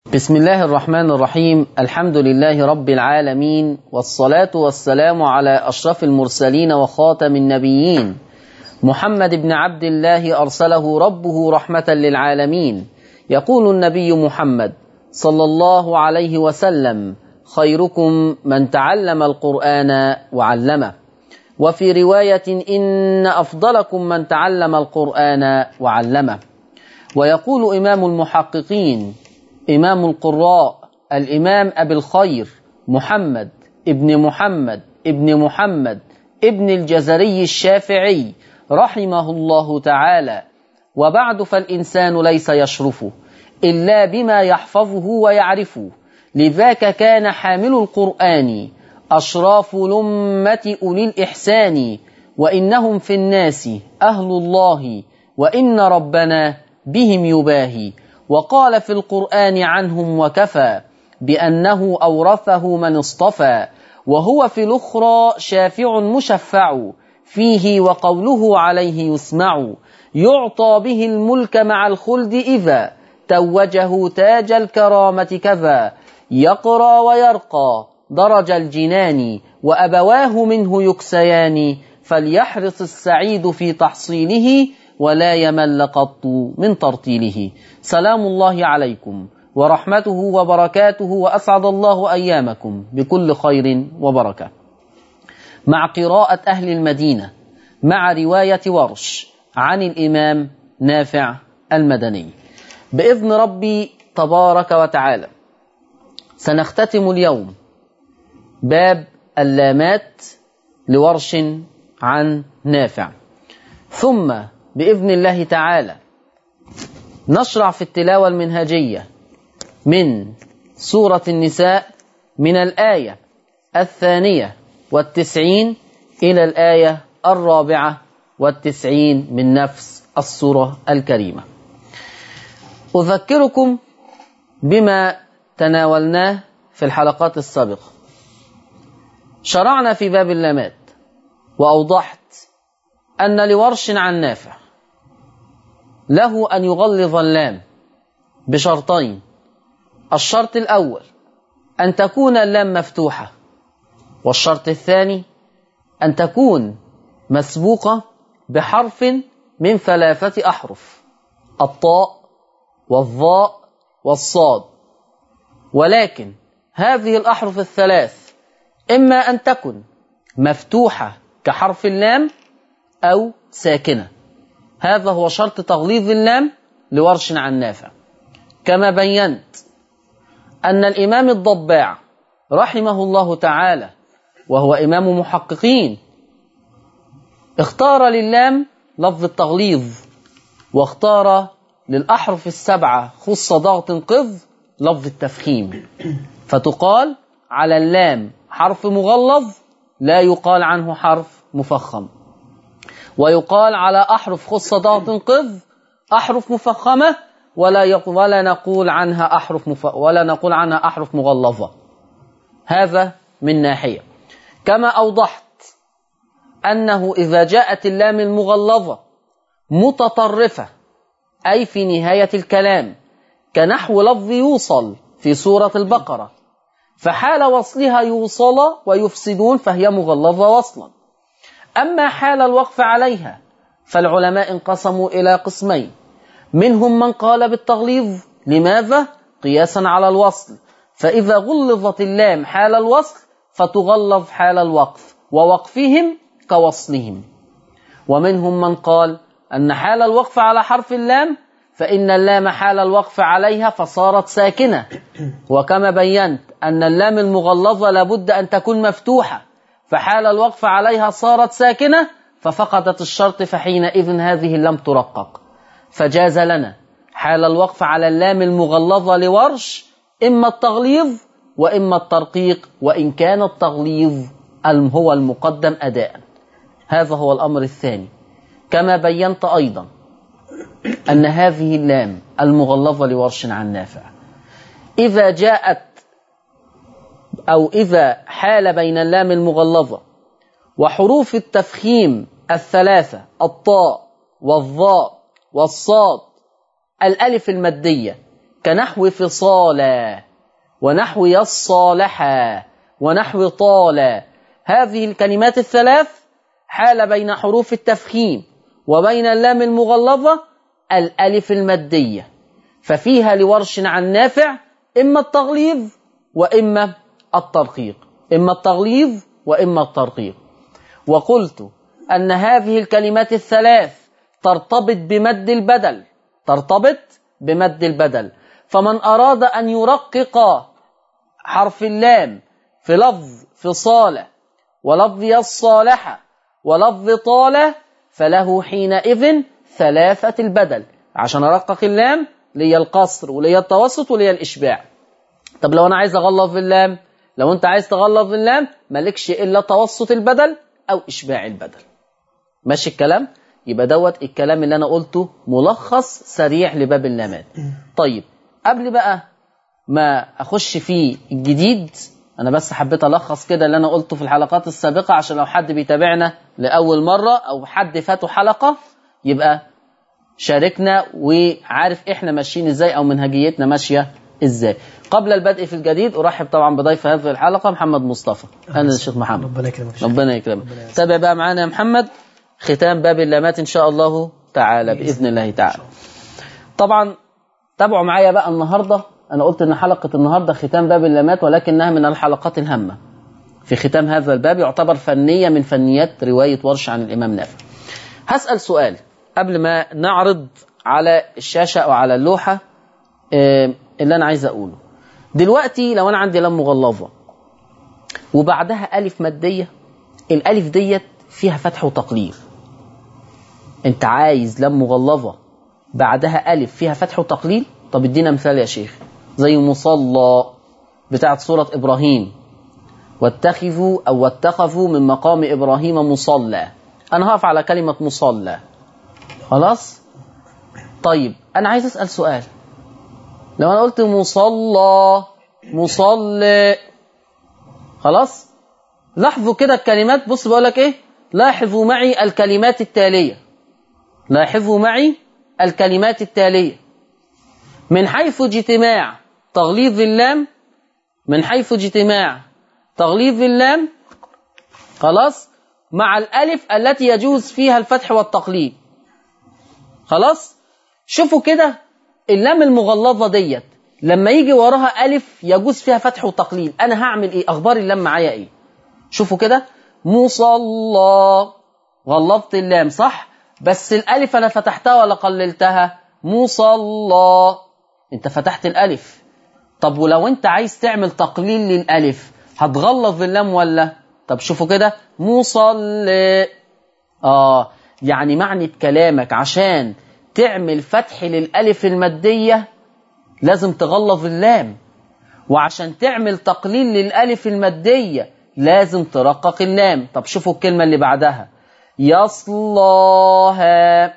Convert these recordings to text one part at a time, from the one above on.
بسم الله الرحمن الرحيم الحمد لله رب العالمين والصلاة والسلام على أشرف المرسلين وخاتم النبيين محمد بن عبد الله أرسله ربه رحمة للعالمين يقول النبي محمد صلى الله عليه وسلم خيركم من تعلم القرآن وعلمه وفي رواية إن أفضلكم من تعلم القرآن وعلمه ويقول إمام المحققين إمام القراء الإمام أبي الخير محمد ابن محمد ابن محمد ابن الجزري الشافعي رحمه الله تعالى وبعد فالإنسان ليس يشرفه إلا بما يحفظه ويعرفه لذاك كان حامل القرآن أشراف لمة أولي الإحسان وإنهم في الناس أهل الله وإن ربنا بهم يباهي وقال في القرآن عنهم وكفى بأنه أورثه من اصطفى وهو في الأخرى شافع مشفع فيه وقوله عليه يسمع يعطى به الملك مع الخلد إذا توجه تاج الكرامة كذا يقرى ويرقى درج الجنان وأبواه منه يكسيان فليحرص السعيد في تحصيله ولا يمل قط من ترتيله سلام الله عليكم ورحمته وبركاته وأسعد الله أيامكم بكل خير وبركة مع قراءة أهل المدينة مع رواية ورش عن الإمام نافع المدني بإذن ربي تبارك وتعالى سنختتم اليوم باب اللامات لورش عن نافع ثم بإذن الله تعالى نشرع في التلاوة المنهجية من سورة النساء من الآية الثانية والتسعين إلى الآية الرابعة والتسعين من نفس السورة الكريمة أذكركم بما تناولناه في الحلقات السابقة شرعنا في باب اللامات وأوضحت أن لورش عن نافع له أن يغلظ اللام بشرطين الشرط الأول أن تكون اللام مفتوحة والشرط الثاني أن تكون مسبوقة بحرف من ثلاثة أحرف الطاء والظاء والصاد ولكن هذه الأحرف الثلاث إما أن تكن مفتوحة كحرف اللام أو ساكنة هذا هو شرط تغليظ اللام لورش عن نافع كما بينت أن الإمام الضباع رحمه الله تعالى وهو إمام محققين اختار للام لفظ التغليظ واختار للأحرف السبعة خص ضغط قذ لفظ التفخيم فتقال على اللام حرف مغلظ لا يقال عنه حرف مفخم ويقال على أحرف خص ضغط قذ أحرف مفخمة ولا ولا نقول عنها أحرف مف... ولا نقول عنها أحرف مغلظة هذا من ناحية كما أوضحت أنه إذا جاءت اللام المغلظة متطرفة أي في نهاية الكلام كنحو لفظ يوصل في سورة البقرة فحال وصلها يوصل ويفسدون فهي مغلظة وصلا أما حال الوقف عليها فالعلماء انقسموا إلى قسمين منهم من قال بالتغليظ لماذا؟ قياسا على الوصل فإذا غلظت اللام حال الوصل فتغلظ حال الوقف ووقفهم كوصلهم ومنهم من قال أن حال الوقف على حرف اللام فإن اللام حال الوقف عليها فصارت ساكنة وكما بينت أن اللام المغلظة لابد أن تكون مفتوحة فحال الوقف عليها صارت ساكنة ففقدت الشرط فحينئذ هذه اللام ترقق فجاز لنا حال الوقف على اللام المغلظة لورش إما التغليظ وإما الترقيق وإن كان التغليظ هو المقدم أداء هذا هو الأمر الثاني كما بينت أيضا أن هذه اللام المغلظة لورش عن نافع إذا جاءت أو إذا حال بين اللام المغلظة وحروف التفخيم الثلاثة الطاء والظاء والصاد الألف المادية كنحو فصالا ونحو يصالحا ونحو طالا هذه الكلمات الثلاث حال بين حروف التفخيم وبين اللام المغلظة الألف المادية ففيها لورش عن نافع إما التغليظ وإما الترقيق إما التغليظ وإما الترقيق وقلت أن هذه الكلمات الثلاث ترتبط بمد البدل ترتبط بمد البدل فمن أراد أن يرقق حرف اللام في لفظ فصالة ولفظ الصالحة ولفظ طالة فله حينئذ ثلاثة البدل عشان أرقق اللام ليا القصر وليا التوسط وليا الإشباع طب لو أنا عايز أغلظ اللام لو أنت عايز تغلظ اللام مالكش إلا توسط البدل أو إشباع البدل ماشي الكلام يبقى دوت الكلام اللي أنا قلته ملخص سريع لباب اللامات طيب قبل بقى ما أخش في الجديد أنا بس حبيت ألخص كده اللي أنا قلته في الحلقات السابقة عشان لو حد بيتابعنا لأول مرة أو حد فاته حلقة يبقى شاركنا وعارف إحنا ماشيين إزاي أو منهجيتنا ماشية إزاي قبل البدء في الجديد أرحب طبعا بضيف هذه الحلقة محمد مصطفى أهلا الشيخ محمد ربنا يكرمك ربنا يكرمك تابع بقى معانا يا محمد ختام باب اللامات إن شاء الله تعالى بإذن الله تعالى طبعا تابعوا معايا بقى النهارده انا قلت ان حلقه النهارده ختام باب اللامات ولكنها من الحلقات الهامه في ختام هذا الباب يعتبر فنيه من فنيات روايه ورش عن الامام نافع هسال سؤال قبل ما نعرض على الشاشه او على اللوحه آه، اللي انا عايز اقوله دلوقتي لو انا عندي لام مغلظه وبعدها الف ماديه الالف ديت فيها فتح وتقليل انت عايز لام مغلظه بعدها ألف فيها فتح وتقليل طب ادينا مثال يا شيخ زي مصلى بتاعت سورة إبراهيم واتخذوا أو واتخذوا من مقام إبراهيم مصلى أنا هقف على كلمة مصلى خلاص طيب أنا عايز أسأل سؤال لو أنا قلت مصلى مصلى خلاص لاحظوا كده الكلمات بص بقول لك ايه لاحظوا معي الكلمات التاليه لاحظوا معي الكلمات التالية من حيث اجتماع تغليظ اللام من حيث اجتماع تغليظ اللام خلاص مع الألف التي يجوز فيها الفتح والتقليد خلاص شوفوا كده اللام المغلظة ديت لما يجي وراها ألف يجوز فيها فتح وتقليد أنا هعمل إيه أخبار اللام معايا إيه شوفوا كده مصلى غلظت اللام صح بس الالف انا فتحتها ولا قللتها مصلى انت فتحت الالف طب ولو انت عايز تعمل تقليل للالف هتغلظ اللام ولا طب شوفوا كده مصلي اه يعني معنى كلامك عشان تعمل فتح للالف الماديه لازم تغلظ اللام وعشان تعمل تقليل للالف الماديه لازم ترقق اللام طب شوفوا الكلمه اللي بعدها يصلاها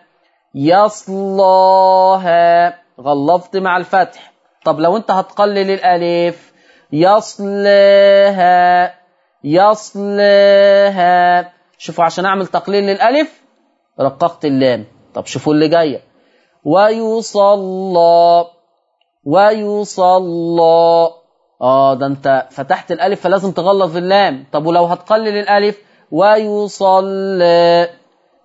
يصلاها غلظت مع الفتح طب لو انت هتقلل الالف يصلاها يصلاها شوفوا عشان اعمل تقليل للالف رققت اللام طب شوفوا اللي جايه ويصلى ويصلى اه ده انت فتحت الالف فلازم تغلظ اللام طب ولو هتقلل الالف ويصلى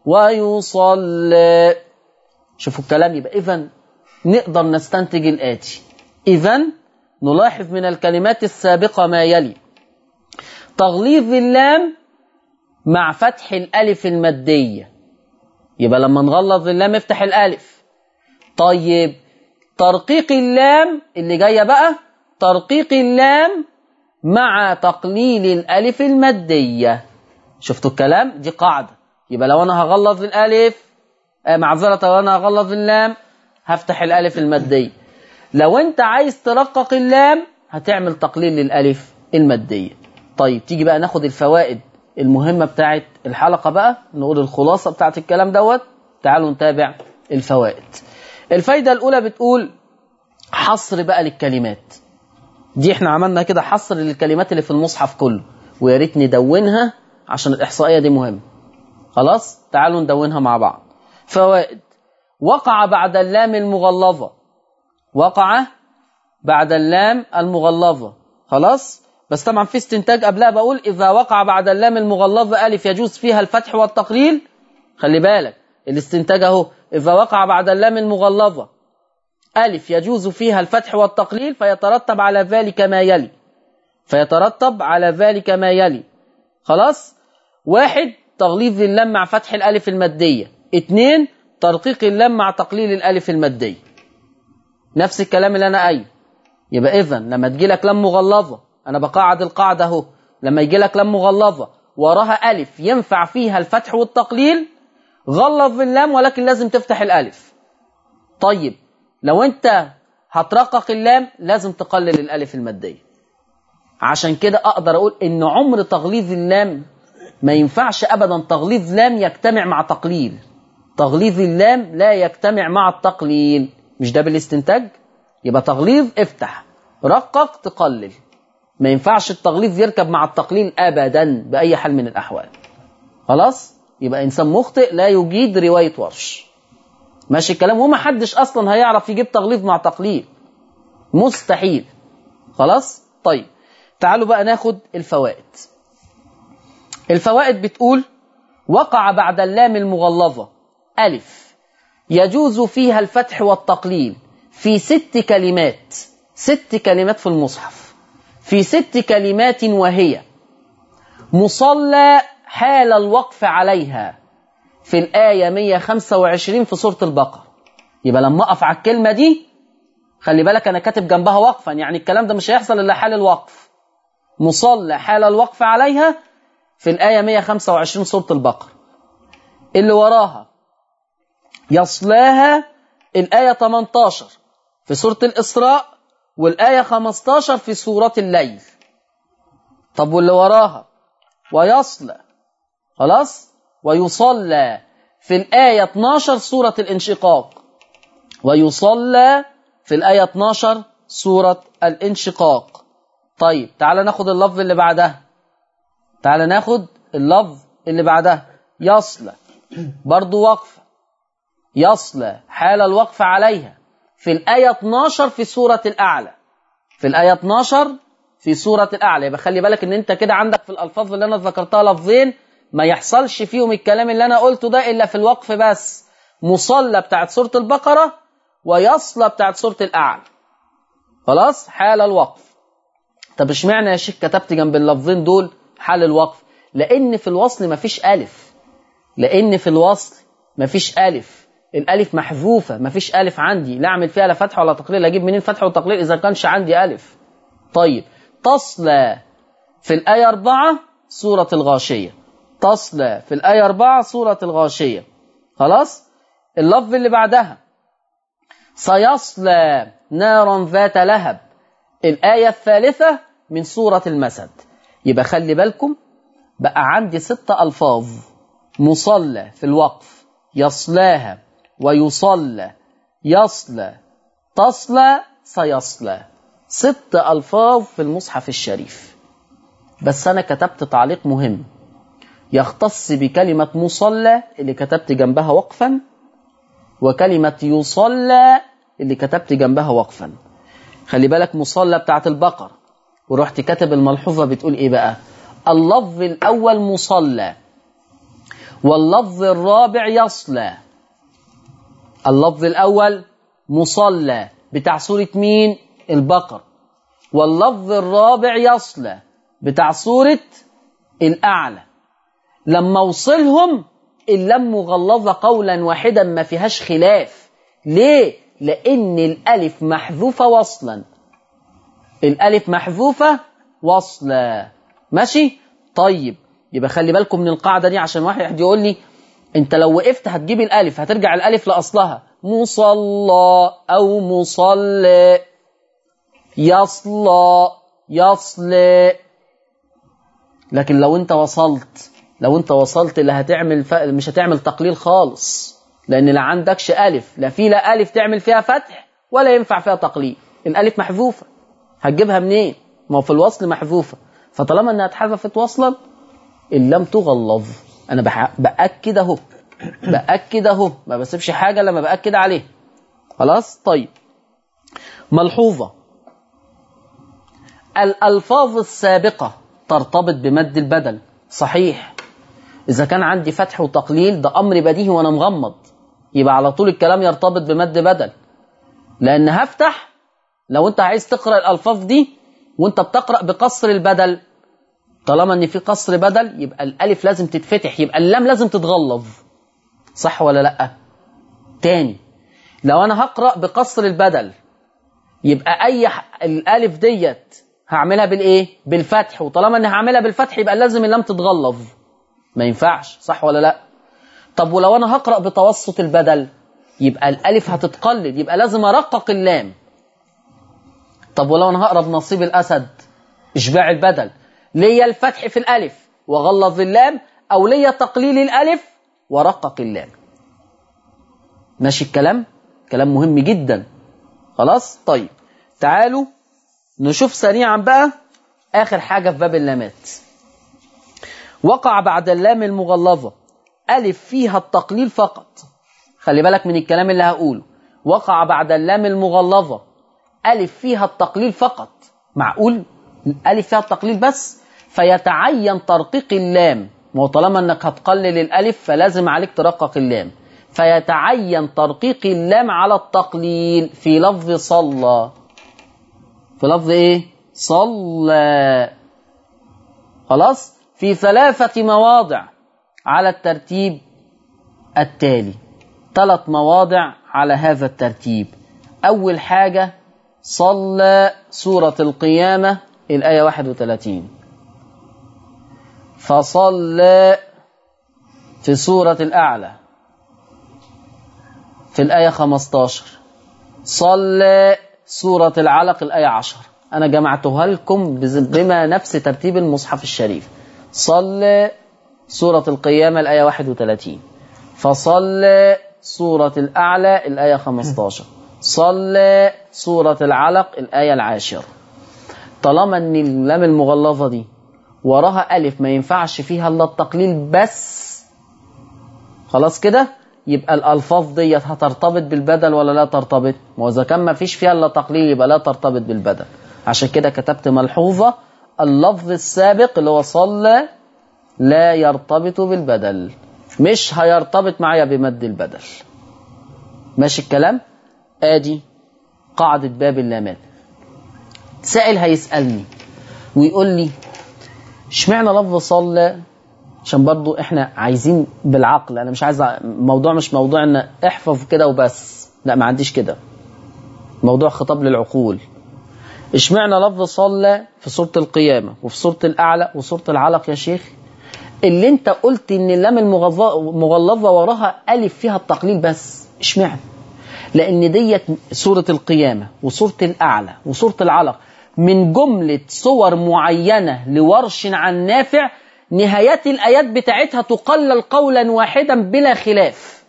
ويصلى شوفوا الكلام يبقى اذا نقدر نستنتج الاتي اذا نلاحظ من الكلمات السابقه ما يلي تغليظ اللام مع فتح الالف الماديه يبقى لما نغلظ اللام افتح الالف طيب ترقيق اللام اللي جايه بقى ترقيق اللام مع تقليل الالف الماديه شفتوا الكلام دي قاعده يبقى لو انا هغلظ الالف آه معذره لو انا هغلظ اللام هفتح الالف الماديه لو انت عايز ترقق اللام هتعمل تقليل للالف الماديه طيب تيجي بقى ناخد الفوائد المهمه بتاعت الحلقه بقى نقول الخلاصه بتاعت الكلام دوت تعالوا نتابع الفوائد الفايده الاولى بتقول حصر بقى للكلمات دي احنا عملنا كده حصر للكلمات اللي في المصحف كله ويا ريت ندونها عشان الاحصائيه دي مهمه خلاص تعالوا ندونها مع بعض فوائد وقع بعد اللام المغلظه وقع بعد اللام المغلظة خلاص بس طبعا في استنتاج قبلها بقول إذا وقع بعد اللام المغلظة ألف يجوز فيها الفتح والتقليل خلي بالك الاستنتاج اهو إذا وقع بعد اللام المغلظة ألف يجوز فيها الفتح والتقليل فيترتب على ذلك ما يلي فيترتب على ذلك ما يلي خلاص واحد تغليظ اللام مع فتح الألف المادية اتنين ترقيق اللام مع تقليل الألف المادية نفس الكلام اللي أنا قايله يبقى إذا لما تجي لك لام مغلظة أنا بقاعد القاعدة أهو لما يجي لك لام مغلظة وراها ألف ينفع فيها الفتح والتقليل غلظ اللام ولكن لازم تفتح الألف طيب لو أنت هترقق اللام لازم تقلل الألف المادية عشان كده أقدر أقول إن عمر تغليظ اللام ما ينفعش أبدا تغليظ لام يجتمع مع تقليل تغليظ اللام لا يجتمع مع التقليل مش ده بالاستنتاج يبقى تغليظ افتح رقق تقلل ما ينفعش التغليظ يركب مع التقليل ابدا باي حال من الاحوال خلاص يبقى انسان مخطئ لا يجيد روايه ورش ماشي الكلام وما حدش اصلا هيعرف يجيب تغليظ مع تقليل مستحيل خلاص طيب تعالوا بقى ناخد الفوائد الفوائد بتقول وقع بعد اللام المغلظه ألف يجوز فيها الفتح والتقليل في ست كلمات ست كلمات في المصحف في ست كلمات وهي مصلى حال الوقف عليها في الآية 125 في سورة البقرة يبقى لما أقف على الكلمة دي خلي بالك أنا كاتب جنبها وقفا يعني الكلام ده مش هيحصل إلا حال الوقف مصلى حال الوقف عليها في الآية 125 سورة البقرة اللي وراها يصلاها الآية 18 في سورة الإسراء والآية 15 في سورة الليل طب واللي وراها ويصلى خلاص ويصلى في الآية 12 سورة الانشقاق ويصلى في الآية 12 سورة الانشقاق طيب تعال ناخد اللفظ اللي بعدها تعال ناخد اللفظ اللي بعدها يصلى برضو وقفة يصلى حال الوقف عليها في الآية 12 في سورة الأعلى في الآية 12 في سورة الأعلى يبقى خلي بالك إن أنت كده عندك في الألفاظ اللي أنا ذكرتها لفظين ما يحصلش فيهم الكلام اللي أنا قلته ده إلا في الوقف بس مصلى بتاعت سورة البقرة ويصلى بتاعت سورة الأعلى خلاص حال الوقف طب اشمعنى يا شيخ كتبت جنب اللفظين دول حال الوقف لأن في الوصل مفيش ألف لأن في الوصل مفيش ألف الألف محذوفة مفيش ألف عندي لا أعمل فيها لا فتح ولا تقليل أجيب منين فتح وتقليل إذا كانش عندي ألف طيب تصلى في الآية 4 سورة الغاشية تصلى في الآية 4 سورة الغاشية خلاص اللفظ اللي بعدها سيصلى نارا ذات لهب الآية الثالثة من سورة المسد يبقى خلي بالكم بقى عندي ست ألفاظ مصلى في الوقف يصلاها ويصلى يصلى تصلى سيصلى ست ألفاظ في المصحف الشريف بس أنا كتبت تعليق مهم يختص بكلمة مصلى اللي كتبت جنبها وقفا وكلمة يصلى اللي كتبت جنبها وقفا خلي بالك مصلى بتاعت البقر ورحت كاتب الملحوظة بتقول ايه بقى اللفظ الأول مصلى واللفظ الرابع يصلى اللفظ الأول مصلى بتاع سورة مين البقر واللفظ الرابع يصلى بتاع سورة الأعلى لما وصلهم اللام مغلظة قولا واحدا ما فيهاش خلاف ليه؟ لأن الألف محذوفة وصلا الألف محذوفة وصلا ماشي؟ طيب يبقى خلي بالكم من القاعدة دي عشان واحد يقول لي انت لو وقفت هتجيب الألف هترجع الألف لأصلها مصلى أو مصلى يصلى يصلى لكن لو انت وصلت لو انت وصلت اللي هتعمل ف... مش هتعمل تقليل خالص لان لا عندكش الف لا في لا الف تعمل فيها فتح ولا ينفع فيها تقليل الالف محذوفه هتجيبها منين ما هو في الوصل محذوفه فطالما انها اتحذفت وصلا ان لم تغلظ انا بح... باكد اهو باكد اهو ما بسيبش حاجه لما باكد عليها خلاص طيب ملحوظه الألفاظ السابقة ترتبط بمد البدل صحيح إذا كان عندي فتح وتقليل ده أمر بديهي وأنا مغمض يبقى على طول الكلام يرتبط بمد بدل لأن هفتح لو أنت عايز تقرأ الألفاظ دي وأنت بتقرأ بقصر البدل طالما ان في قصر بدل يبقى الالف لازم تتفتح يبقى اللام لازم تتغلظ صح ولا لا تاني لو انا هقرا بقصر البدل يبقى اي ح... الالف ديت هعملها بالايه بالفتح وطالما اني هعملها بالفتح يبقى لازم اللام تتغلظ ما ينفعش صح ولا لا طب ولو انا هقرا بتوسط البدل يبقى الالف هتتقلد يبقى لازم ارقق اللام طب ولو انا هقرا بنصيب الاسد اشباع البدل ليا الفتح في الألف وغلظ اللام أو ليا تقليل الألف ورقق اللام ماشي الكلام كلام مهم جدا خلاص طيب تعالوا نشوف سريعا بقى آخر حاجة في باب اللامات وقع بعد اللام المغلظة ألف فيها التقليل فقط خلي بالك من الكلام اللي هقوله وقع بعد اللام المغلظة ألف فيها التقليل فقط معقول الألف فيها التقليل بس فيتعين ترقيق اللام وطالما انك هتقلل الالف فلازم عليك ترقق اللام فيتعين ترقيق اللام على التقليل في لفظ صلى في لفظ ايه صلى خلاص في ثلاثة مواضع على الترتيب التالي ثلاث مواضع على هذا الترتيب أول حاجة صلى سورة القيامة الآية 31 فصلى في سورة الأعلى في الآية 15 صلى سورة العلق الآية 10 أنا جمعتها لكم بما نفس ترتيب المصحف الشريف صلى سورة القيامة الآية 31 فصلى سورة الأعلى الآية 15 صلى سورة العلق الآية العاشرة طالما ان اللام المغلظه دي وراها الف ما ينفعش فيها الا التقليل بس خلاص كده يبقى الالفاظ ديت هترتبط بالبدل ولا لا ترتبط ما هو اذا كان ما فيش فيها الا تقليل يبقى لا ترتبط بالبدل عشان كده كتبت ملحوظه اللفظ السابق اللي هو صلى لا يرتبط بالبدل مش هيرتبط معايا بمد البدل ماشي الكلام ادي قاعده باب اللامات سائل هيسألني ويقول لي اشمعنى لفظ صلى عشان برضو احنا عايزين بالعقل انا مش عايز موضوع مش موضوع ان احفظ كده وبس لا ما عنديش كده موضوع خطاب للعقول اشمعنى لفظ صلى في سورة القيامة وفي سورة الأعلى وسورة العلق يا شيخ اللي انت قلت ان اللام المغلظة وراها ألف فيها التقليل بس اشمعنى لأن ديت سورة القيامة وسورة الأعلى وسورة العلق من جملة صور معينة لورش عن نافع نهايات الآيات بتاعتها تقلل قولا واحدا بلا خلاف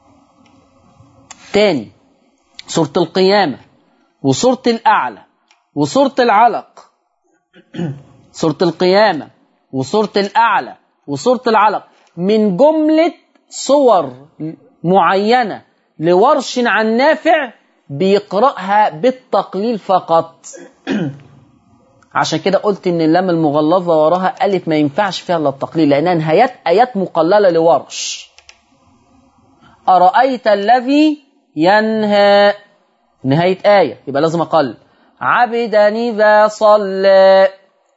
تاني سورة القيامة وسورة الأعلى وسورة العلق سورة القيامة وسورة الأعلى وسورة العلق من جملة صور معينة لورش عن نافع بيقرأها بالتقليل فقط عشان كده قلت ان اللام المغلظه وراها الف ما ينفعش فيها الا التقليل لانها نهايات ايات مقلله لورش ارايت الذي ينهى نهايه ايه يبقى لازم اقل عبدا اذا صلى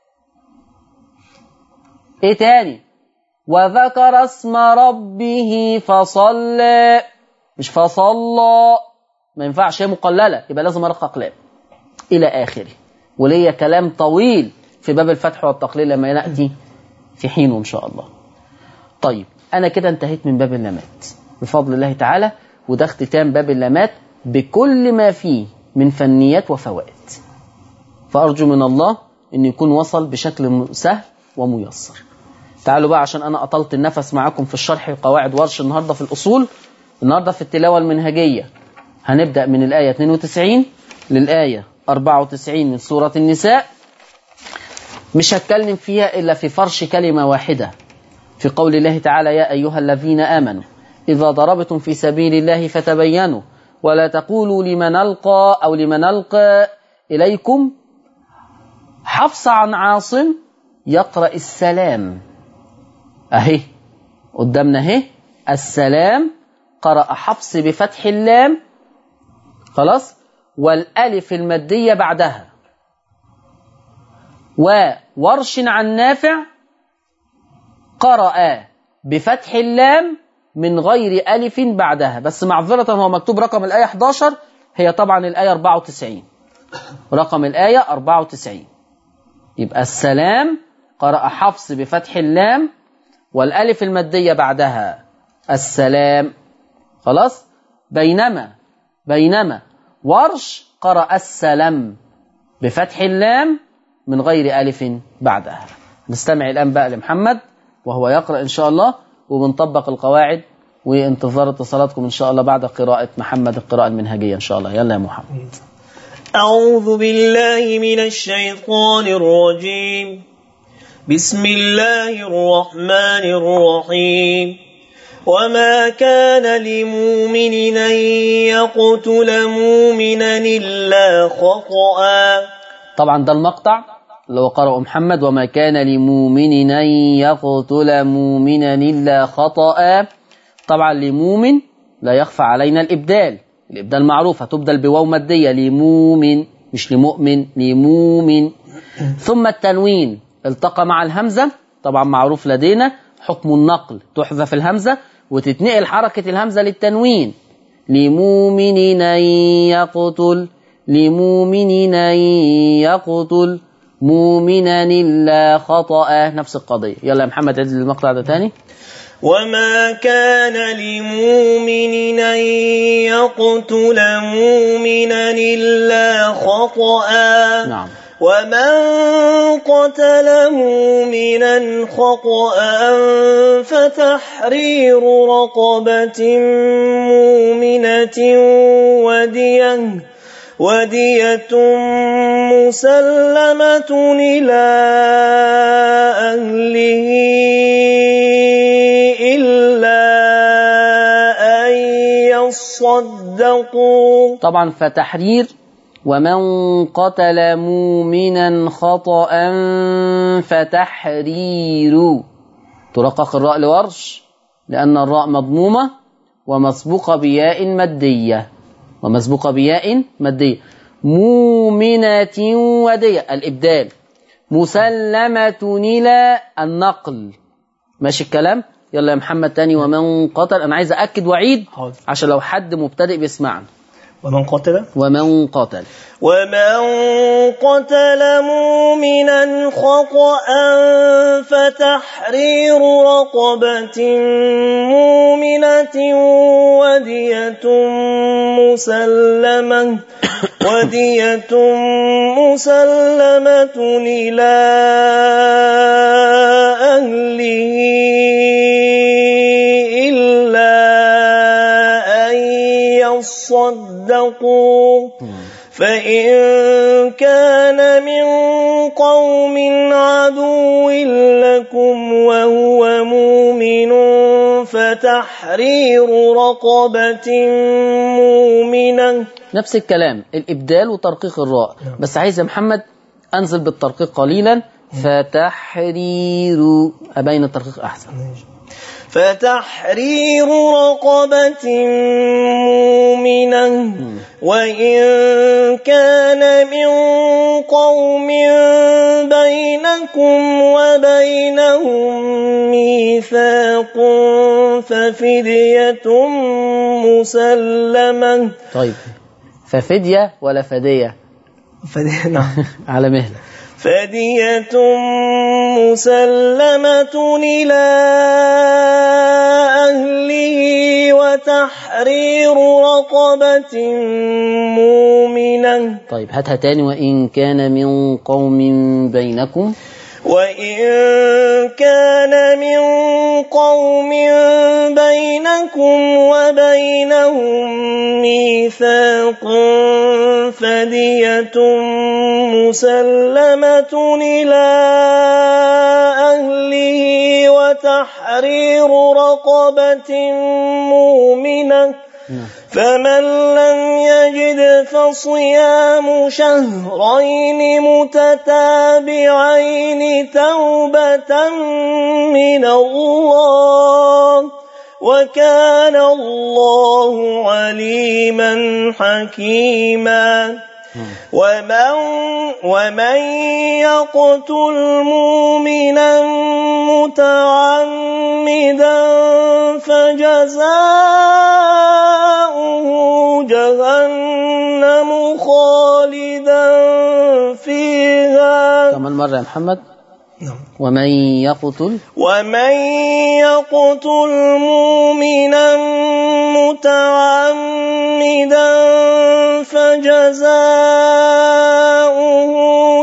ايه تاني وذكر اسم ربه فصلى مش فصلى ما ينفعش هي مقلله يبقى لازم ارقق لام الى اخره وليا كلام طويل في باب الفتح والتقليل لما ناتي في حينه ان شاء الله طيب انا كده انتهيت من باب اللامات بفضل الله تعالى وده اختتام باب اللامات بكل ما فيه من فنيات وفوائد فارجو من الله ان يكون وصل بشكل سهل وميسر تعالوا بقى عشان انا اطلت النفس معاكم في الشرح قواعد ورش النهارده في الاصول النهارده في التلاوه المنهجيه هنبدا من الايه 92 للايه 94 من سوره النساء مش هتكلم فيها الا في فرش كلمه واحده في قول الله تعالى يا ايها الذين امنوا اذا ضربتم في سبيل الله فتبينوا ولا تقولوا لمن القى او لمن القى اليكم حفص عن عاصم يقرأ السلام أهي قدامنا أهي السلام قرأ حفص بفتح اللام خلاص والألف المادية بعدها وورش عن نافع قرأ بفتح اللام من غير ألف بعدها بس معذرة هو مكتوب رقم الآية 11 هي طبعا الآية 94 رقم الآية 94 يبقى السلام قرأ حفص بفتح اللام والألف المادية بعدها السلام خلاص بينما بينما ورش قرأ السلام بفتح اللام من غير ألف بعدها نستمع الآن بقى لمحمد وهو يقرأ إن شاء الله وبنطبق القواعد وانتظار اتصالاتكم إن شاء الله بعد قراءة محمد القراءة المنهجية إن شاء الله يلا يا محمد أعوذ بالله من الشيطان الرجيم بسم الله الرحمن الرحيم وما كان لمؤمن أن يقتل مؤمنا إلا خطأ طبعا ده المقطع اللي هو قرأه محمد وما كان لمؤمن أن يقتل مؤمنا إلا خطأ طبعا لمؤمن لا يخفى علينا الإبدال الإبدال معروف هتبدل بواو مادية لمؤمن مش لمؤمن لمؤمن ثم التنوين التقى مع الهمزة طبعا معروف لدينا حكم النقل تحذف الهمزة وتتنقل حركة الهمزة للتنوين لمؤمن أن يقتل لمؤمن أن يقتل مؤمنا إلا خطأ نفس القضية يلا يا محمد عد المقطع ده تاني وما كان لمؤمن أن يقتل مؤمنا إلا خطأ نعم ومن قتل مؤمنا خطأ فتحرير رقبة مؤمنة ودية ودية مسلمة إلى أهله إلا أن يصدقوا طبعا فتحرير ومن قتل مؤمنا خطأ فتحرير ترقق الراء لورش لأن الراء مضمومة ومسبوقة بياء مادية ومسبوقة بياء مادية مؤمنة ودية الإبدال مسلمة إلى النقل ماشي الكلام يلا يا محمد تاني ومن قتل أنا عايز أأكد وعيد حاضر. عشان لو حد مبتدئ بيسمعنا ومن قتل ومن قتل ومن قتل مؤمنا خطأ فتحرير رقبة مؤمنة ودية مسلمة ودية مسلمة إلى أهله إلا أن يصدقوا فإن كان من قوم عدو لكم وهو مؤمن فتحرير رقبة مؤمنة نفس الكلام الإبدال وترقيق الراء بس عايز يا محمد أنزل بالترقيق قليلا فتحرير أبين الترقيق أحسن فتحرير رقبة مؤمنة وإن كان من قوم بينكم وبينهم ميثاق ففدية مسلمة طيب ففدية ولا فدية فدية نعم على مهلة فدية مسلمة إلى أهله وتحرير رقبة مؤمنة طيب هاتها تاني وإن كان من قوم بينكم وإن كان من قوم بينكم وبينهم ميثاق فدية مسلمة إلى أهله وتحرير رقبة مؤمنة فمن لم يجد فصيام شهرين متتابعين توبة من الله وكان الله عليما حكيما ومن ومن يقتل مؤمنا متعمدا فجزاؤه جهنم خالدا فيها كمان مرة يا محمد نعم ومن يقتل ومن يقتل مؤمنا متعمدا فجزاؤه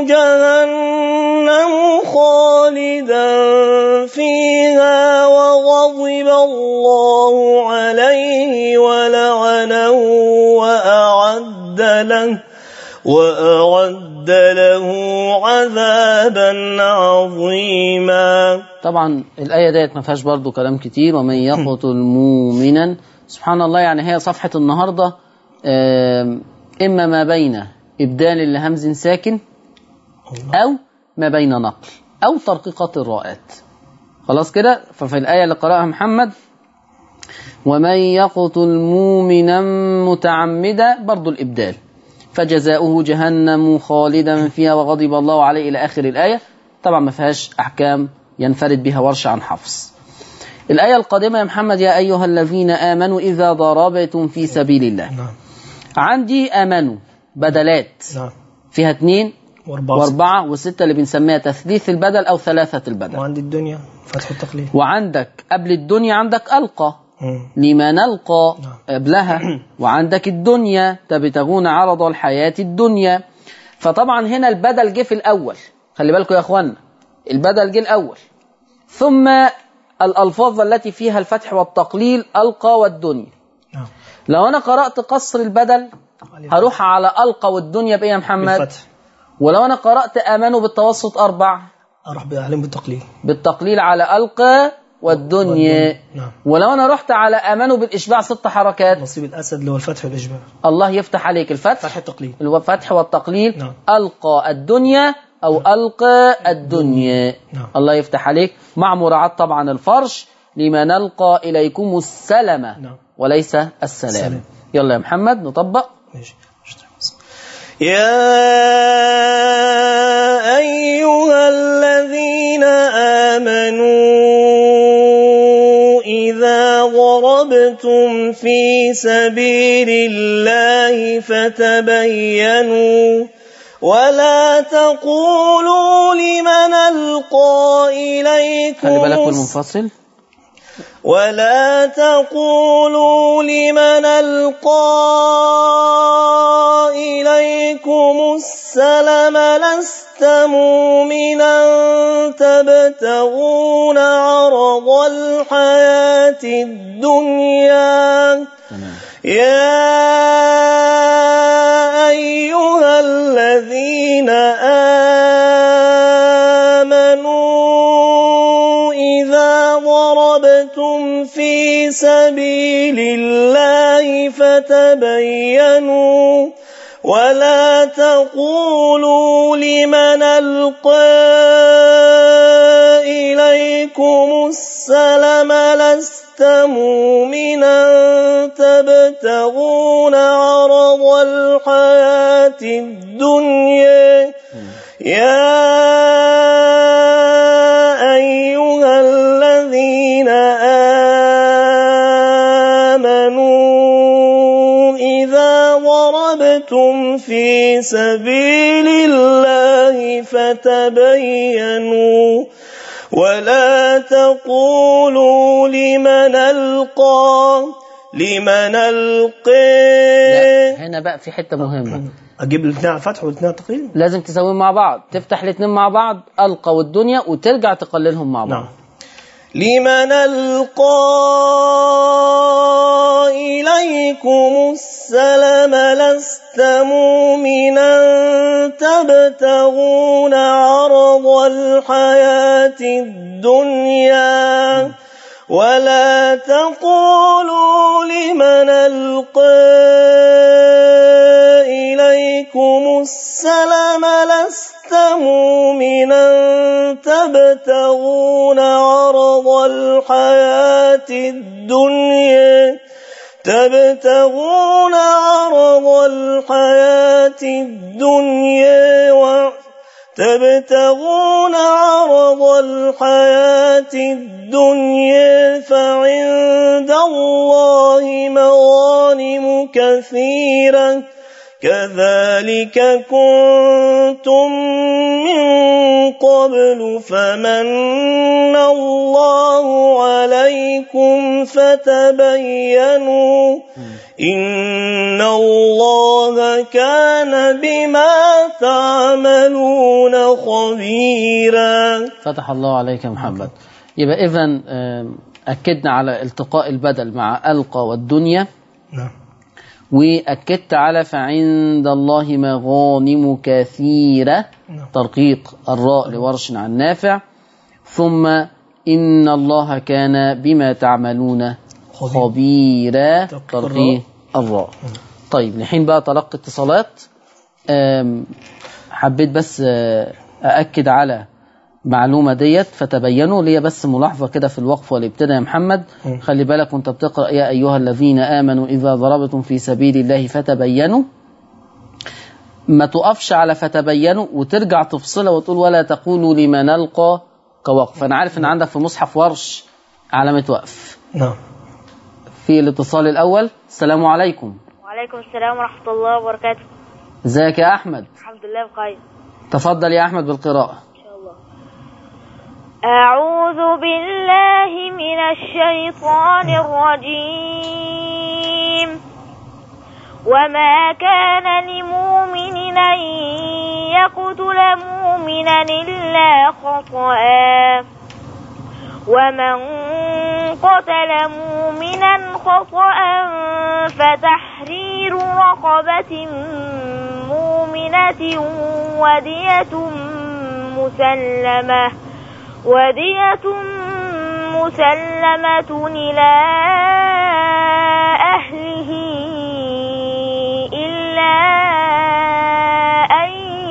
جهنم خالدا فيها وغضب الله عليه ولعنه وأعد له وأعد له عذابا عظيما طبعا الآية ديت ما فيهاش برضو كلام كتير ومن يقتل مؤمنا سبحان الله يعني هي صفحة النهاردة آم، إما ما بين إبدال لهمز ساكن أو ما بين نقل أو ترقيقات الراءات خلاص كده ففي الآية اللي قرأها محمد ومن يقتل مؤمنا متعمدا برضو الإبدال فجزاؤه جهنم خالدا فيها وغضب الله عليه إلى آخر الآية طبعا ما فيهاش أحكام ينفرد بها ورش عن حفص الآية القادمة يا محمد يا أيها الذين آمنوا إذا ضربتم في سبيل الله نعم عندي آمنوا بدلات نعم فيها اثنين واربعة واربعة وستة اللي بنسميها تثليث البدل أو ثلاثة البدل وعند الدنيا فتح التقليد وعندك قبل الدنيا عندك ألقى مم. لما نلقى نعم. قبلها وعندك الدنيا تبتغون عرض الحياة الدنيا فطبعا هنا البدل جه في الأول خلي بالكم يا أخوانا البدل جه الأول ثم الألفاظ التي فيها الفتح والتقليل ألقى والدنيا نعم لو أنا قرأت قصر البدل هروح على ألقى والدنيا بإيه يا محمد بالفتح ولو أنا قرأت آمنوا بالتوسط أربع أروح بأعلم بالتقليد بالتقليل على ألقى والدنيا نعم ولو أنا رحت على آمنوا بالإشباع ست حركات نصيب الأسد اللي هو الفتح والإشباع الله يفتح عليك الفتح فتح التقليد الفتح والتقليل نعم. ألقى الدنيا أو ألقى الدنيا نعم. الله يفتح عليك مع مراعاة طبعا الفرش لما نلقى إليكم السلامة نعم. وليس السلام السلام. يلا يا محمد نطبق ماشي يا أيها الذين آمنوا إذا ضربتم في سبيل الله فتبينوا ولا تقولوا لمن ألقى إليكم خلي بالك الس- والمنفصل ولا تقولوا لمن ألقى إليكم السلم لست مؤمنا تبتغون عرض الحياة الدنيا تمام يا أيها الذين آمنوا إذا ضربتم في سبيل الله فتبينوا ولا تقولوا لمن ألقى إليكم السلم لست مؤمنا تبتغون عرض الحياة الدنيا يا أيها الذين آمنوا إذا ضربتم في سبيل الله فتبينوا ولا تقولوا لمن ألقى لمن ألقى لا، هنا بقى في حتة مهمة أجيب الاثنين على الفتح والاثنين على التقليل لازم تسويهم مع بعض تفتح الاثنين مع بعض ألقى والدنيا وترجع تقللهم مع بعض نعم لمن ألقى إليكم السلام لست مؤمنا تبتغون عرض الحياة الدنيا ولا تقولوا لمن ألقى إليكم السلام لست مؤمنا تبتغون عرض الحياة الدنيا تبتغون عرض الحياة الدنيا و تبتغون عرض الحياة الدنيا فعند الله مغانم كثيرة كذلك كنتم من قبل فمن الله عليكم فتبينوا إن الله كان بما تعملون خبيرا فتح الله عليك يا محمد يبقى إذا أكدنا على التقاء البدل مع ألقى والدنيا نعم وأكدت على فعند الله مغانم كثيرة نعم. ترقيق الراء لورش عن نافع ثم إن الله كان بما تعملون خبير. خبيرا ترقيق ترقيق الراء طيب لحين بقى تلقي اتصالات أم، حبيت بس آه، أأكد على معلومة ديت فتبينوا ليا بس ملاحظة كده في الوقف والابتداء يا محمد مم. خلي بالك وانت بتقرأ يا أيها الذين آمنوا إذا ضربتم في سبيل الله فتبينوا ما تقفش على فتبينوا وترجع تفصلها وتقول ولا تقولوا لما نلقى كوقف أنا عارف إن عندك في مصحف ورش علامة وقف نعم في الاتصال الأول السلام عليكم وعليكم السلام ورحمة الله وبركاته ازيك يا أحمد الحمد لله بخير تفضل يا أحمد بالقراءة إن شاء الله أعوذ بالله من الشيطان الرجيم وما كان لمؤمن أن يقتل مؤمنا إلا خطأ ومن قتل مؤمنا خطأ فتحرير رقبة مؤمنة ودية مسلمة ودية مسلمة إلى أهله إلا أن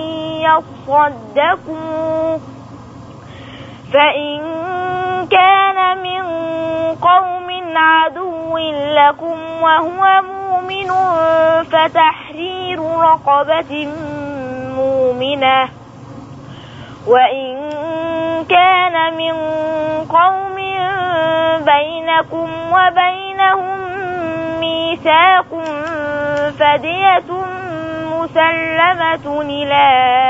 يصدقوا فإن كان من قوم عدو لكم وهو مؤمن فتحرير رقبة مؤمنة وإن كان من قوم بينكم وبينهم ميثاق فدية مسلمة إلى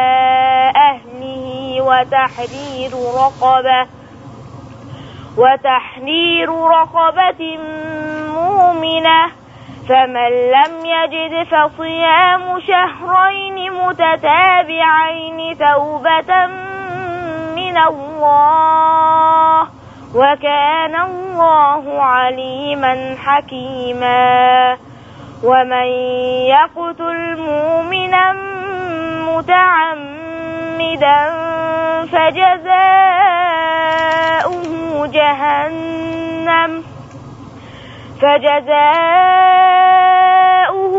أهله وتحرير رقبة وتحرير رقبة مؤمنة فمن لم يجد فصيام شهرين متتابعين توبة من الله وكان الله عليما حكيما ومن يقتل مؤمنا متعمدا فجزاؤه جهنم فجزاؤه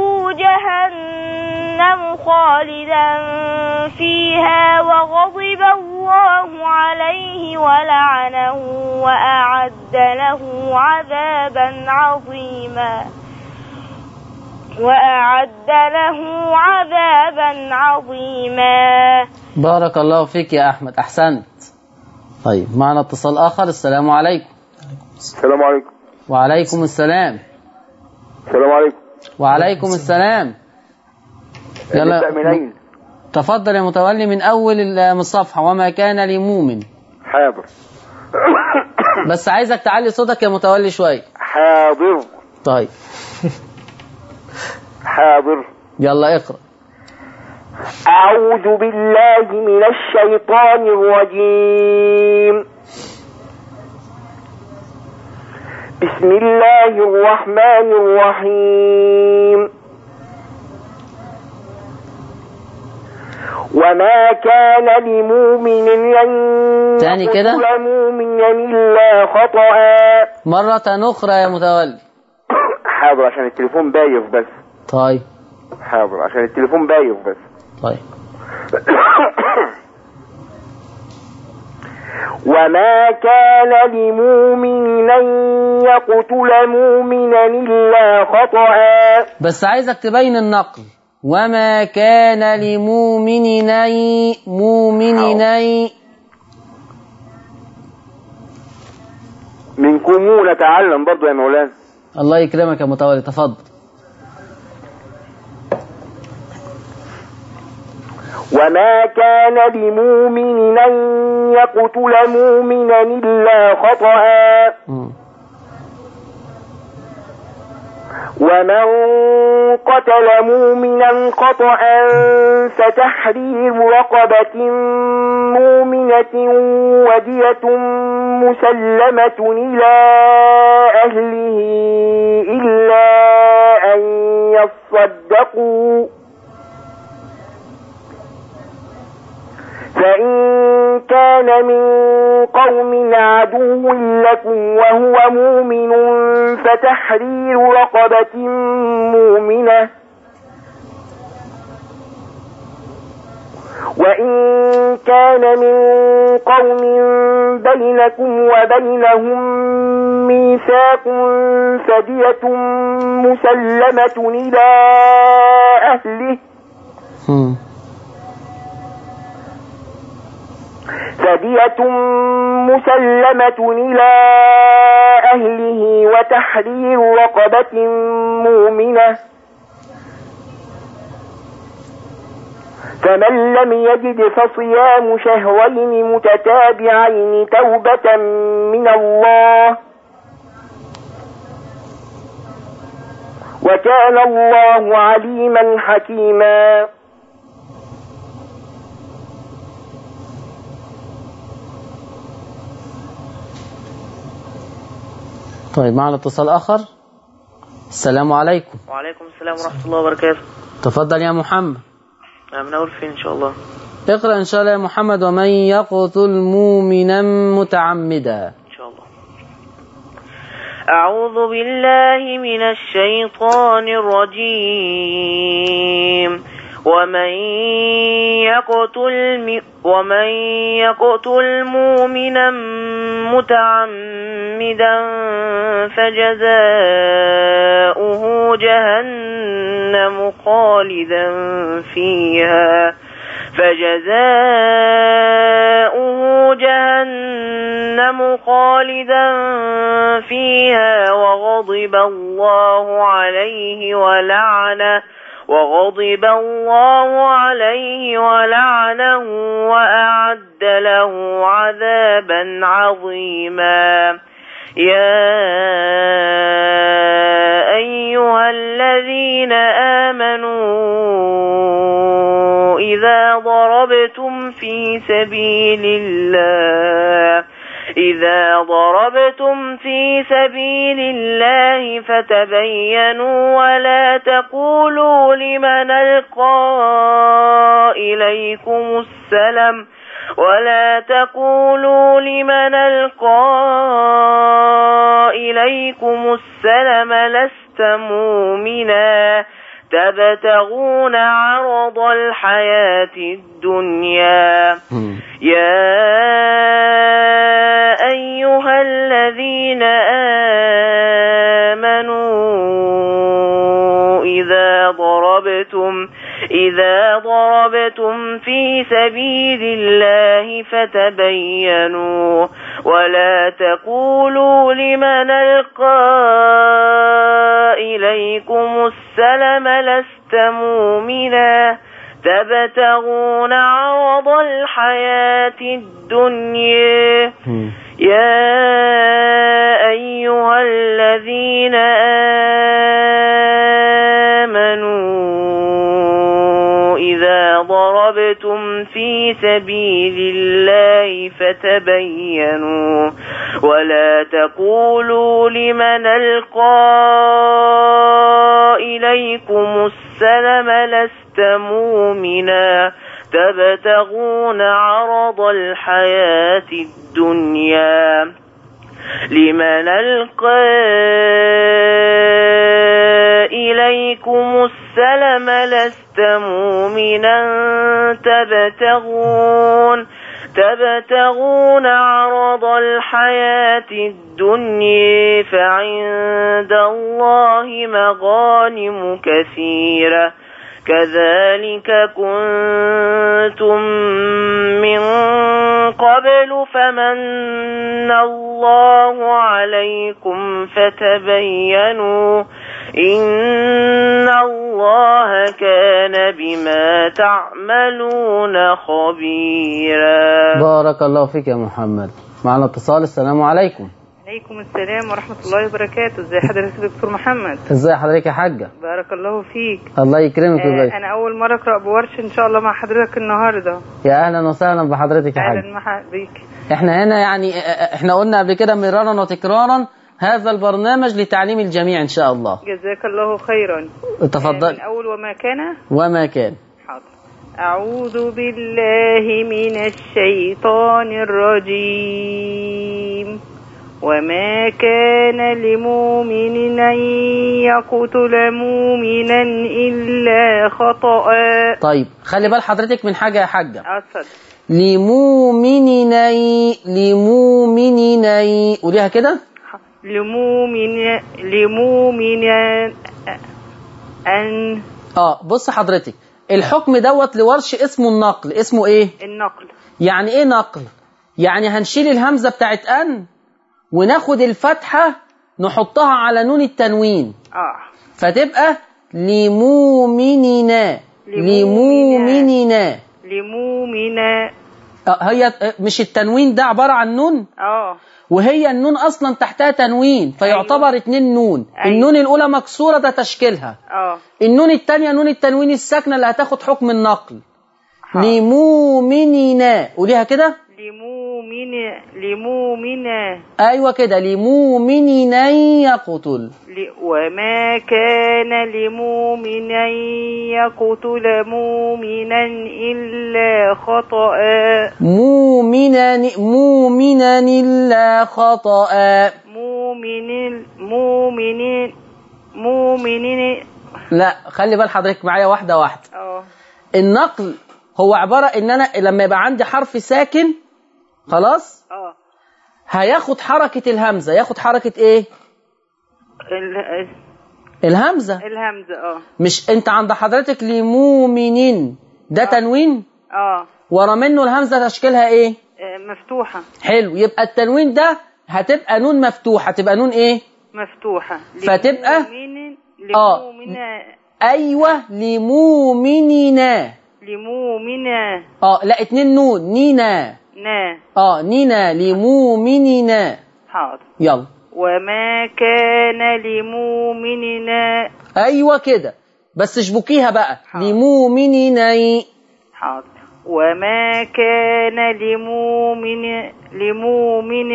جهنم خالدا فيها وغضب الله عليه ولعنه وأعد له عذابا عظيما وأعد له عذابا عظيما بارك الله فيك يا أحمد أحسنت طيب معنا اتصال آخر السلام عليكم السلام عليكم وعليكم السلام السلام عليكم وعليكم السلام نبدأ منين تفضل يا متولي من أول ال- من الصفحة وما كان لمؤمن حاضر بس عايزك تعلي صوتك يا متولي شوية حاضر طيب حاضر يلا اقرأ أعوذ بالله من الشيطان الرجيم بسم الله الرحمن الرحيم وما كان لمؤمن أن تاني كده؟ يقتل مؤمنا إلا خطأ مرة أخرى يا متولي حاضر عشان التليفون بايظ بس طيب حاضر عشان التليفون بايظ بس طيب وما كان لمؤمن أن يقتل مؤمنا إلا خطأ بس عايزك تبين النقل وما كان لمؤمنين مؤمنين منكم نتعلم برضو يا مولانا الله يكرمك يا متولي تفضل وما كان لمؤمن أن يقتل مؤمنا إلا خطأ مم. ومن قتل مؤمنا خطأ فتحرير رقبة مؤمنة ودية مسلمة إلى أهله إلا أن يصدقوا فإن كان من قوم عدو لكم وهو مؤمن فتحرير رقبة مؤمنة وإن كان من قوم بينكم وبينهم ميثاق فدية مسلمة إلى أهله مم. فدية مسلمة إلى أهله وتحرير رقبة مؤمنة فمن لم يجد فصيام شهرين متتابعين توبة من الله وكان الله عليما حكيما طيب معنا اتصال آخر السلام عليكم وعليكم السلام ورحمة الله وبركاته تفضل يا محمد من أول فين إن شاء الله اقرأ إن شاء الله يا محمد ومن يقتل مؤمنا متعمدا إن شاء الله أعوذ بالله من الشيطان الرجيم ومن يقتل م- ومن يقتل مؤمنا متعمدا فجزاؤه جهنم خالدا فيها فجزاؤه جهنم خالدا فيها وغضب الله عليه ولعنه وغضب الله عليه ولعنه وأعد له عذابا عظيما يا أيها الذين آمنوا إذا ضربتم في سبيل الله إذا ضربتم في سبيل الله فتبينوا ولا تقولوا لمن ألقى إليكم السلام ولا تقولوا لمن ألقى إليكم السلام لست مؤمنا تبتغون عرض الحياة الدنيا مم. يا أيها الذين آمنوا إذا ضربتم إذا ضربتم في سبيل الله فتبينوا ولا تقولوا لمن ألقى إليكم السلم لست مؤمنا تبتغون عرض الحياة الدنيا مم. يا أيها الذين آمنوا إذا ضربتم في سبيل الله فتبينوا ولا تقولوا لمن ألقى إليكم السلم لست مؤمنا تبتغون عرض الحياة الدنيا لمن ألقى إليكم السلم لست مؤمنا تبتغون تبتغون عرض الحياة الدنيا فعند الله مغانم كثيرة كذلك كنتم من قبل فمن الله عليكم فتبينوا إن الله كان بما تعملون خبيرا بارك الله فيك يا محمد معنا اتصال السلام عليكم عليكم السلام ورحمة الله وبركاته ازي حضرتك يا دكتور محمد ازي حضرتك يا حاجة بارك الله فيك الله يكرمك آه ويبارك انا اول مرة اقرأ بورش ان شاء الله مع حضرتك النهاردة يا اهلا وسهلا بحضرتك يا حاجة اهلا مع بيك احنا هنا يعني احنا قلنا قبل كده مرارا وتكرارا هذا البرنامج لتعليم الجميع ان شاء الله جزاك الله خيرا آه، تفضل من اول وما كان وما كان حاضر أعوذ بالله من الشيطان الرجيم وما كان لمؤمن أن يقتل مؤمنا إلا خطأ طيب خلي بال حضرتك من حاجة يا حاجة أصل لمؤمني لمؤمني قوليها كده لمؤمن لمؤمن أن اه بص حضرتك الحكم دوت لورش اسمه النقل اسمه ايه النقل يعني ايه نقل يعني هنشيل الهمزة بتاعت ان وناخد الفتحة نحطها على نون التنوين آه فتبقى لمؤمننا لمؤمننا لمؤمن آه، هي مش التنوين ده عبارة عن نون آه وهي النون اصلا تحتها تنوين فيعتبر اتنين نون أيوة. النون الاولى مكسورة ده تشكيلها آه النون التانية نون التنوين الساكنة اللي هتاخد حكم النقل حاضر. لمؤمننا قوليها كده لمؤمن لمؤمن ايوه كده لمؤمننا يقتل ل- وما كان لمؤمن أن يقتل مؤمنا إلا خطأ مؤمنا مؤمنا الا خطأ مؤمن مؤمن مؤمن لا خلي بال حضرتك معايا واحدة واحدة اه النقل هو عبارة ان انا لما يبقى عندي حرف ساكن خلاص اه هياخد حركة الهمزة ياخد حركة ايه ال- الهمزة الهمزة اه مش انت عند حضرتك لمؤمنين ده تنوين اه ورا منه الهمزة تشكيلها ايه آه، مفتوحة حلو يبقى التنوين ده هتبقى نون مفتوحة تبقى نون ايه مفتوحة فتبقى- لمؤمن آه. لمؤمن ايوه لمؤمننا لمؤمن اه لا اتنين نون نينا نا اه نينا لمؤمننا حاضر يلا وما كان لمؤمننا ايوه كده بس اشبكيها بقى حاضر. لمؤمننا حاضر وما كان لمؤمن لمؤمن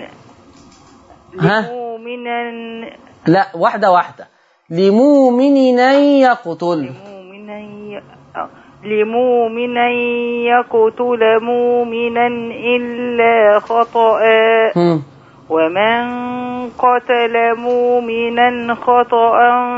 ها؟ لمؤمن لا واحدة واحدة لمؤمننا يقتل لمؤمن ي- آه. لمؤمن يقتل مؤمنا إلا خطأ هم. ومن قتل مؤمنا خطأ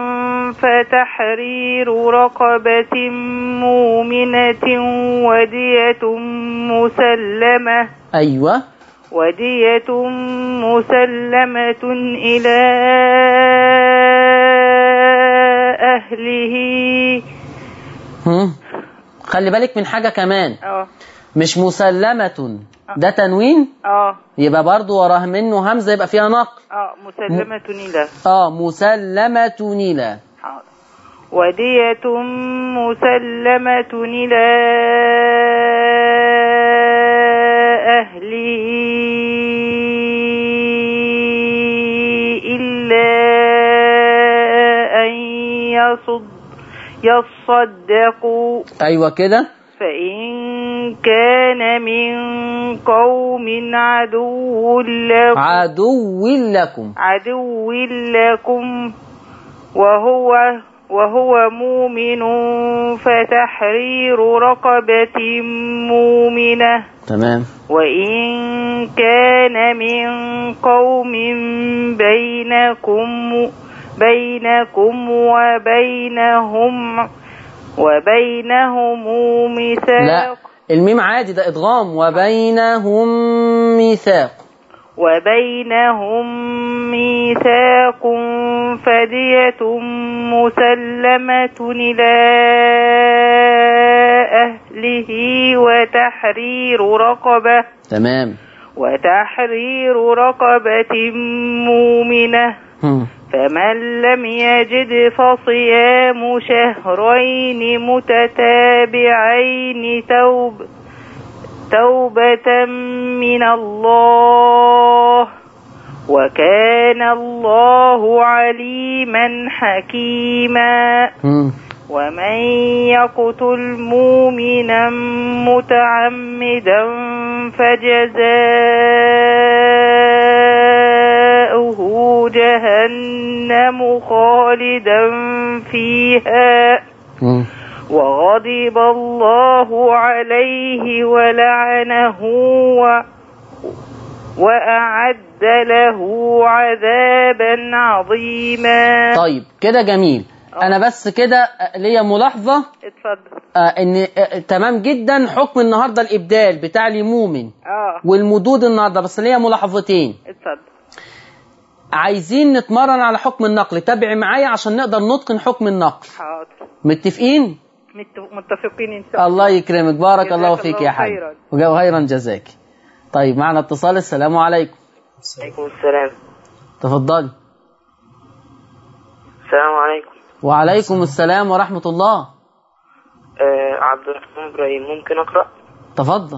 فتحرير رقبة مؤمنة ودية مسلمة ايوه ودية مسلمة إلى أهله هم. خلي بالك من حاجة كمان اه مش مسلمة ده تنوين اه يبقى برضو وراه منه همزة يبقى فيها نقل اه مسلمة إلى اه مسلمة إلى حاضر ودية مسلمة إلى أهله إلا أن يصد يصدقوا ايوه كده فإن كان من قوم عدو لكم عدو لكم عدو لكم وهو وهو مؤمن فتحرير رقبة مؤمنة تمام وإن كان من قوم بينكم بينكم وبينهم وبينهم لا ميثاق الميم عادي ده ادغام وبينهم ميثاق وبينهم ميثاق فدية مسلمة إلى أهله وتحرير رقبة تمام وتحرير رقبة مؤمنة هم. فمن لم يجد فصيام شهرين متتابعين توب توبة من الله وكان الله عليما حكيما هم. ومن يقتل مؤمنا متعمدا فجزاؤه جهنم خالدا فيها هم. وغضب الله عليه ولعنه و وأعد له عذابا عظيما طيب كده جميل انا بس كده ليا ملاحظه اتفضل آه ان آه تمام جدا حكم النهارده الابدال بتاع المؤمن اه والمدود النهارده بس ليا ملاحظتين اتفضل عايزين نتمرن على حكم النقل تابع معايا عشان نقدر نتقن حكم النقل حاضر متفقين مت- متفقين ان شاء الله الله يكرمك بارك جزاك الله فيك الله يا حاج خيرا. وجاو خيرا جزاك طيب معنا اتصال السلام عليكم عليكم السلام تفضلي السلام عليكم وعليكم السلام ورحمة الله آه عبد الرحمن إبراهيم ممكن أقرأ تفضل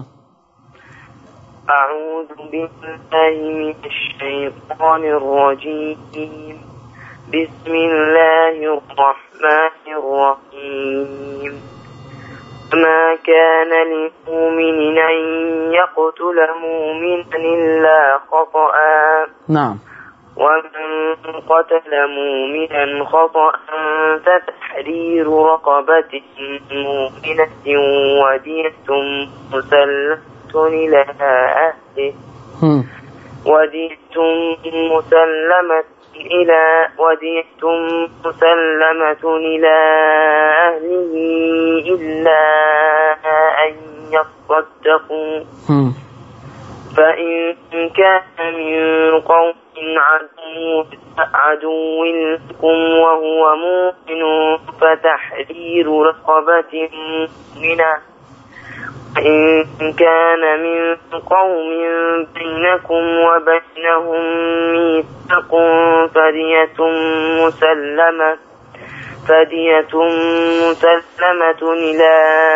أعوذ بالله من الشيطان الرجيم بسم الله الرحمن الرحيم ما كان لمؤمن أن يقتل مؤمنا إلا خطأ نعم ومن قتل مؤمنا خطأ فتحرير رقبة مؤمنة ودية مسلمة إلى أهله هم. ودية مسلمة إلى ودية مسلمة إلى أهله إلا أن يصدقوا هم. فإن كان من قوم عدو, عدو لكم وهو مؤمن فتحرير رقبة مؤمنة وإن كان من قوم بينكم وبينهم ميثاق فدية مسلمة فدية مسلمة إلى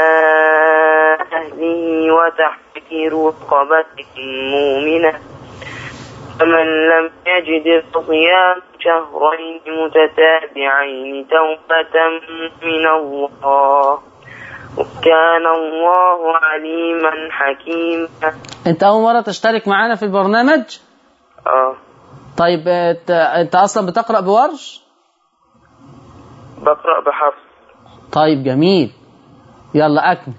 أهله وتحرير رقبة مؤمنة فمن لم يجد فصيام شهرين متتابعين توبة من الله وكان الله عليما حكيما انت اول مرة تشترك معانا في البرنامج اه طيب انت, انت اصلا بتقرأ بورش بقرأ بحفظ طيب جميل يلا اكمل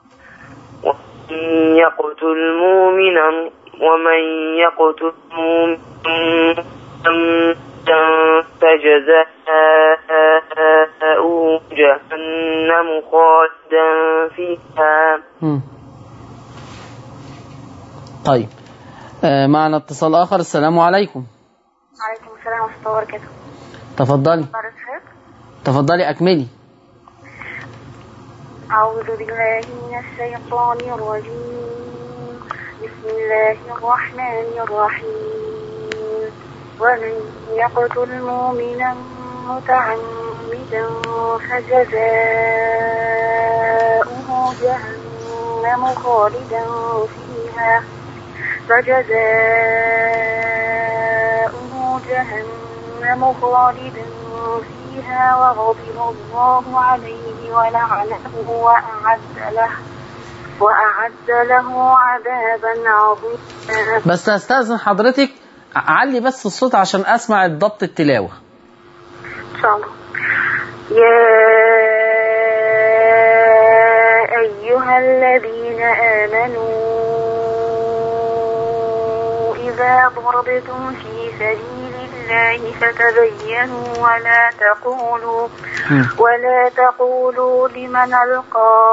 ومن يقتل مؤمنا ومن يقتل مؤمنا فجزاؤه جهنم خالدا فيها هم. طيب آه معنا اتصال اخر السلام عليكم عليكم السلام ورحمة الله وبركاته تفضلي بارك حضرتك تفضلي اكملي أعوذ بالله من الشيطان الرجيم بسم الله الرحمن الرحيم ومن يقتل مؤمنا متعمدا فجزاؤه جهنم خالدا فيها فجزاؤه جهنم خالدا فيها وغضب الله عليه ولعنه وأعد له وأعد له عذابا عظيما بس هستأذن حضرتك علي بس الصوت عشان اسمع الضبط التلاوة إن شاء الله يا أيها الذين آمنوا إذا ضربتم في سبيل الله فتبينوا ولا تقولوا مم. ولا تقولوا لمن ألقى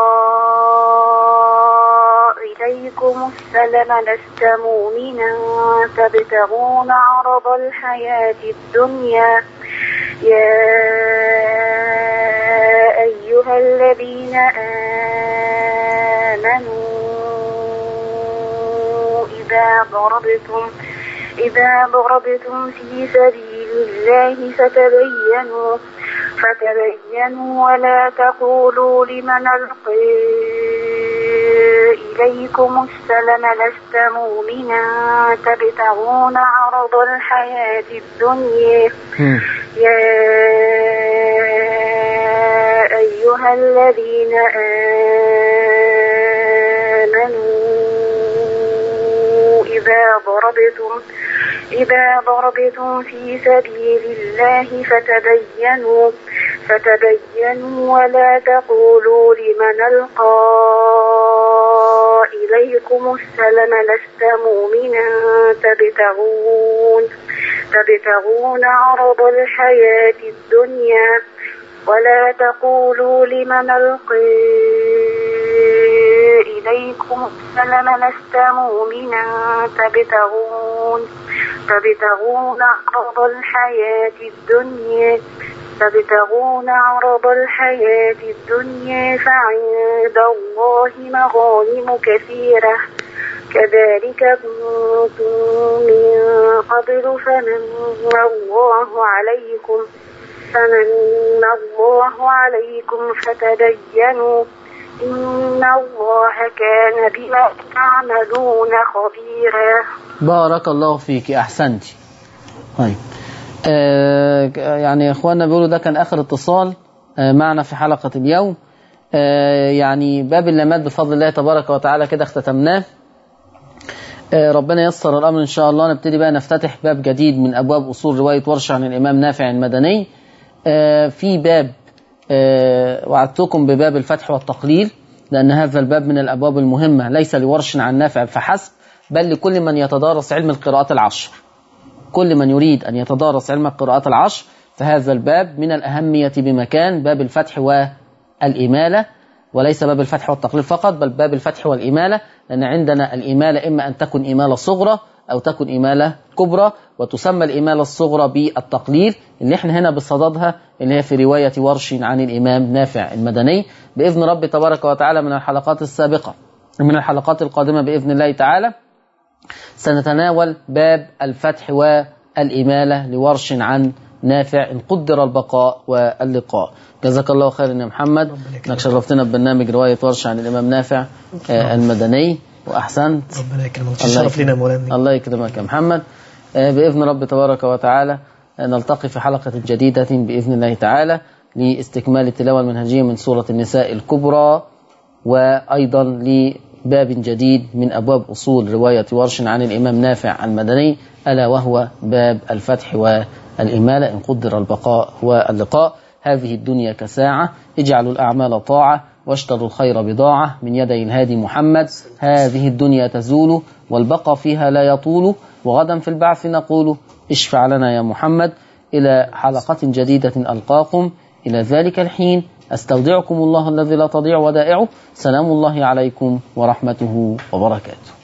إليكم السلم لست مؤمنا تبتغون عرض الحياة الدنيا يا أيها الذين آمنوا إذا ضربتم إذا ضربتم في سبيل الله فتبينوا فتبينوا ولا تقولوا لمن ألقي إليكم السلم لست مؤمنا تبتغون عرض الحياة الدنيا مم. يا أيها الذين آمنوا إذا ضربتم إذا ضربتم في سبيل الله فتبينوا فتبينوا ولا تقولوا لمن ألقى إليكم السلم لست مؤمنا تبتغون تبتغون عرض الحياة الدنيا ولا تقولوا لمن ألقي إليكم السلم لست مؤمنا تبتغون تبتغون عرض الحياة الدنيا تبتغون عرض الحياة الدنيا فعند الله مغانم كثيرة كذلك كنتم من قبل فمن الله عليكم فمن الله عليكم فتبينوا إن الله كان بما تعملون خبيرا بارك الله فيك أحسنت طيب آه يعني يا إخواننا بيقولوا ده كان آخر اتصال آه معنا في حلقة اليوم آه يعني باب اللامات بفضل الله تبارك وتعالى كده اختتمناه آه ربنا يسر الأمر إن شاء الله نبتدي بقى نفتتح باب جديد من أبواب أصول رواية ورش عن الإمام نافع المدني آه في باب آه وعدتكم بباب الفتح والتقليل لأن هذا الباب من الأبواب المهمة ليس لورش عن نافع فحسب بل لكل من يتدارس علم القراءات العشر كل من يريد أن يتدارس علم القراءات العشر فهذا الباب من الأهمية بمكان باب الفتح والإمالة وليس باب الفتح والتقليل فقط بل باب الفتح والإمالة لأن عندنا الإمالة إما أن تكون إمالة صغرى أو تكون إمالة كبرى وتسمى الإمالة الصغرى بالتقليل اللي احنا هنا بصددها اللي هي في رواية ورش عن الإمام نافع المدني بإذن رب تبارك وتعالى من الحلقات السابقة من الحلقات القادمة بإذن الله تعالى سنتناول باب الفتح والإمالة لورش عن نافع إن قدر البقاء واللقاء جزاك الله خيرا يا محمد انك شرفتنا ببرنامج رواية ورش عن الإمام نافع آه، المدني وأحسنت ربنا يكرمك الله تشرف يكرمك. لنا يا مولانا الله يكرمك يا محمد آه، بإذن رب تبارك وتعالى آه، نلتقي في حلقة جديدة بإذن الله تعالى لاستكمال التلاوة المنهجية من سورة النساء الكبرى وأيضا لباب جديد من أبواب أصول رواية ورش عن الإمام نافع المدني ألا وهو باب الفتح والإمالة إن قدر البقاء واللقاء هذه الدنيا كساعة اجعلوا الأعمال طاعة واشتروا الخير بضاعة من يدي الهادي محمد هذه الدنيا تزول والبقى فيها لا يطول وغدا في البعث نقول اشفع لنا يا محمد إلى حلقة جديدة ألقاكم إلى ذلك الحين أستودعكم الله الذي لا تضيع ودائعه سلام الله عليكم ورحمته وبركاته